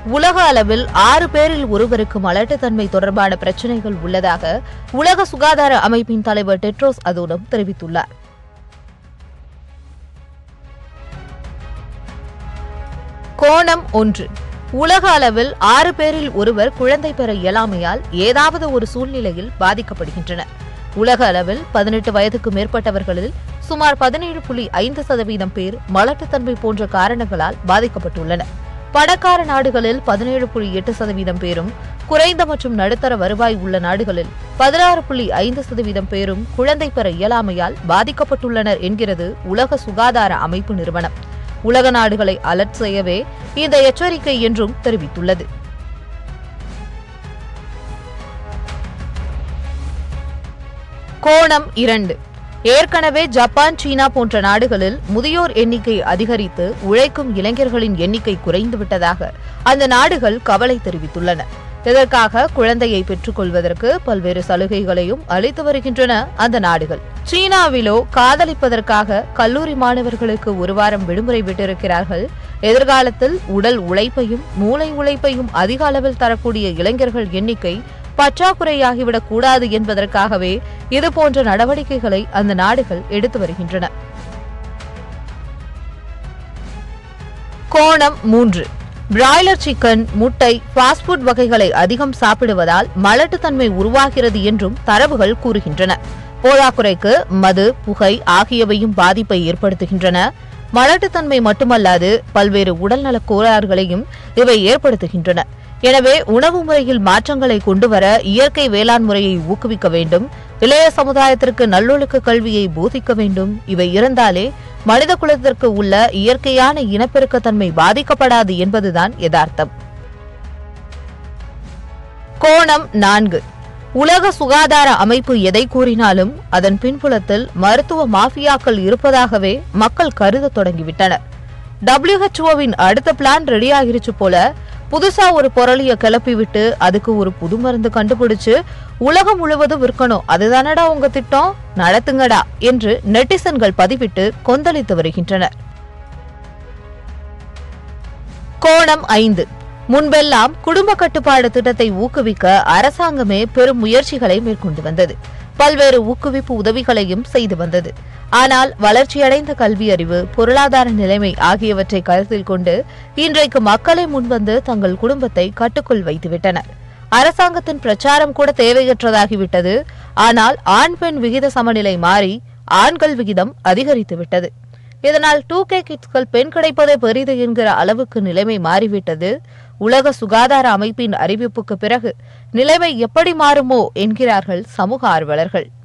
உலக அளவில் ஆறு பேரில் ஒருவருக்கு மலட்டுத்தன்மை தொடர்பான பிரச்சினைகள் உள்ளதாக உலக சுகாதார அமைப்பின் தலைவர் டெட்ரோஸ் அதோனம் தெரிவித்துள்ளார் கோணம் ஒன்று உலக அளவில் ஆறு பேரில் ஒருவர் குழந்தை பெற இயலாமையால் ஏதாவது ஒரு சூழ்நிலையில் பாதிக்கப்படுகின்றனர் உலக அளவில் பதினெட்டு வயதுக்கு மேற்பட்டவர்களில் சுமார் பதினேழு புள்ளி ஐந்து சதவீதம் பேர் மலட்டுத்தன்மை போன்ற காரணங்களால் பாதிக்கப்பட்டுள்ளனர் பணக்கார நாடுகளில் பதினேழு புள்ளி எட்டு சதவீதம் பேரும் குறைந்த மற்றும் நடுத்தர வருவாய் உள்ள நாடுகளில் பதினாறு புள்ளி ஐந்து சதவீதம் பேரும் குழந்தை பெற இயலாமையால் பாதிக்கப்பட்டுள்ளனர் என்கிறது உலக சுகாதார அமைப்பு நிறுவனம் உலக நாடுகளை அலர்ட் செய்யவே இந்த எச்சரிக்கை என்றும் தெரிவித்துள்ளது கோணம் இரண்டு ஏற்கனவே ஜப்பான் சீனா போன்ற நாடுகளில் முதியோர் எண்ணிக்கை அதிகரித்து உழைக்கும் இளைஞர்களின் எண்ணிக்கை குறைந்துவிட்டதாக அந்த நாடுகள் கவலை தெரிவித்துள்ளன இதற்காக குழந்தையை பெற்றுக்கொள்வதற்கு பல்வேறு சலுகைகளையும் அளித்து வருகின்றன அந்த நாடுகள் சீனாவிலோ காதலிப்பதற்காக கல்லூரி மாணவர்களுக்கு ஒரு வாரம் விடுமுறை விட்டிருக்கிறார்கள் எதிர்காலத்தில் உடல் உழைப்பையும் மூளை உழைப்பையும் அதிக அளவில் தரக்கூடிய இளைஞர்கள் எண்ணிக்கை பற்றாக்குறையாகிவிடக் கூடாது என்பதற்காகவே இதுபோன்ற நடவடிக்கைகளை அந்த நாடுகள் எடுத்து வருகின்றன கோணம் மூன்று பிராய்லர் சிக்கன் முட்டை ஃபாஸ்ட் ஃபுட் வகைகளை அதிகம் சாப்பிடுவதால் மலட்டுத்தன்மை உருவாகிறது என்றும் தரவுகள் கூறுகின்றன போதாக்குறைக்கு மது புகை ஆகியவையும் பாதிப்பை ஏற்படுத்துகின்றன மலட்டுத்தன்மை மட்டுமல்லாது பல்வேறு உடல்நலக் கோளாறுகளையும் இவை ஏற்படுத்துகின்றன எனவே உணவு முறையில் மாற்றங்களை கொண்டுவர இயற்கை வேளாண் முறையை ஊக்குவிக்க வேண்டும் இளைய சமுதாயத்திற்கு நல்லொழுக்க கல்வியை போதிக்க வேண்டும் இவை இருந்தாலே மனித குலத்திற்கு உள்ள இயற்கையான இனப்பெருக்கத்தன்மை பாதிக்கப்படாது என்பதுதான் யதார்த்தம் கோணம் நான்கு உலக சுகாதார அமைப்பு எதை கூறினாலும் அதன் பின்புலத்தில் மருத்துவ மாஃபியாக்கள் இருப்பதாகவே மக்கள் கருதத் தொடங்கிவிட்டனர் டபிள்யூஹெச்ஓவின் அடுத்த பிளான் ரெடி ஆகிருச்சு போல புதுசா ஒரு பொருளிய கிளப்பி விட்டு அதுக்கு ஒரு புது மருந்து கண்டுபிடிச்சு உலகம் முழுவதும் விற்கணும் அதுதானடா உங்க திட்டம் நடத்துங்கடா என்று நெட்டிசன்கள் பதிவிட்டு கொந்தளித்து வருகின்றனர் கோணம் ஐந்து முன்பெல்லாம் குடும்ப கட்டுப்பாடு திட்டத்தை ஊக்குவிக்க அரசாங்கமே பெரும் முயற்சிகளை மேற்கொண்டு வந்தது பல்வேறு ஊக்குவிப்பு உதவிகளையும் செய்து வந்தது ஆனால் வளர்ச்சியடைந்த கல்வி அறிவு பொருளாதார நிலைமை ஆகியவற்றை கருத்தில் கொண்டு இன்றைக்கு மக்களை முன்வந்து தங்கள் குடும்பத்தை கட்டுக்குள் வைத்துவிட்டனர் அரசாங்கத்தின் பிரச்சாரம் கூட தேவையற்றதாகிவிட்டது ஆனால் ஆண் பெண் விகித சமநிலை மாறி ஆண்கள் விகிதம் அதிகரித்துவிட்டது இதனால் டூ கே கிட்ஸ்கள் பெண் கிடைப்பதே பெரிது என்கிற அளவுக்கு நிலைமை மாறிவிட்டது உலக சுகாதார அமைப்பின் அறிவிப்புக்கு பிறகு நிலைமை எப்படி மாறுமோ என்கிறார்கள் சமூக ஆர்வலர்கள்